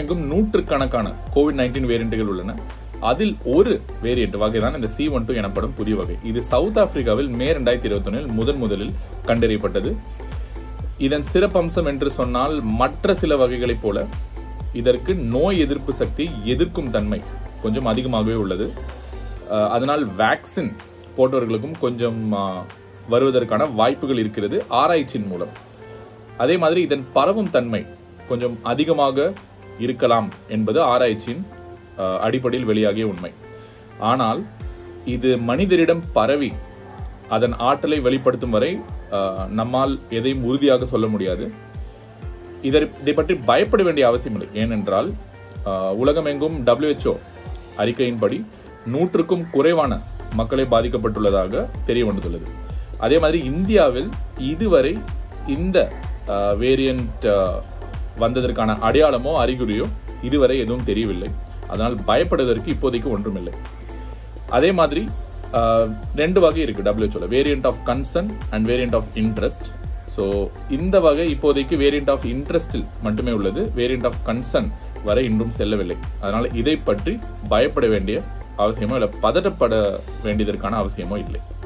உலகமெங்கும் நூற்றுக்கணக்கான Covid nineteen வேரியண்ட்டுகள் உள்ளன அதில் ஒரு வேரியண்ட் வகை தான் இந்த சி ஒன் டூ எனப்படும் புதிய வகை இது சவுத் ஆப்பிரிக்காவில் மே ரெண்டாயிரத்தி இருபத்தொன்னில் முதன் முதலில் கண்டறியப்பட்டது இதன் சிறப்பம்சம் என்று சொன்னால் மற்ற சில வகைகளைப் போல இதற்கு நோய் எதிர்ப்பு சக்தி எதிர்க்கும் தன்மை கொஞ்சம் அதிகமாகவே உள்ளது அஹ், அதனால் வேக்சின் போட்டவர்களுக்கும் கொஞ்சம் அஹ், வருவதற்கான வாய்ப்புகள் இருக்கிறது ஆராய்ச்சியின் மூலம் அதே மாதிரி இதன் பரவும் தன்மை கொஞ்சம் அதிகமாக இருக்கலாம் என்பது ஆராய்ச்சியின் அஹ், அடிப்படையில் வெளியாகிய உண்மை ஆனால் இது மனிதரிடம் பரவி அதன் ஆற்றலை வெளிப்படுத்தும் வரை அஹ், நம்மால் எதையும் உறுதியாக சொல்ல முடியாது இதை இதை பற்றி பயப்பட வேண்டிய அவசியம் இல்லை ஏனென்றால் அஹ், உலகமெங்கும் WHO அறிக்கையின்படி நூற்றுக்கும் குறைவான மக்களை பாதிக்கப்பட்டுள்ளதாக தெரிய வந்துள்ளது அதே மாதிரி இந்தியாவில் இதுவரை இந்த வேரியண்ட் வந்ததற்கான அடையாளமோ அறிகுறியோ இதுவரை எதுவும் தெரியவில்லை அதனால் பயப்படுவதற்கு இப்போதைக்கு ஒன்றுமில்லை அதே மாதிரி ஆஹ், ரெண்டு வகை இருக்கு டபிள்யூஹெச்ஓல variant of concern and variant of interest so இந்த வகை இப்போதைக்கு வேரியண்ட் ஆஃப் இன்ட்ரெஸ்டில் மட்டுமே உள்ளது வேரியண்ட் ஆஃப் கன்சர்ன் வரை இன்னும் செல்லவில்லை அதனால இதை பற்றி பயப்பட வேண்டிய அவசியமோ இல்லை பதட்டப்பட வேண்டியதற்கான அவசியமோ இல்லை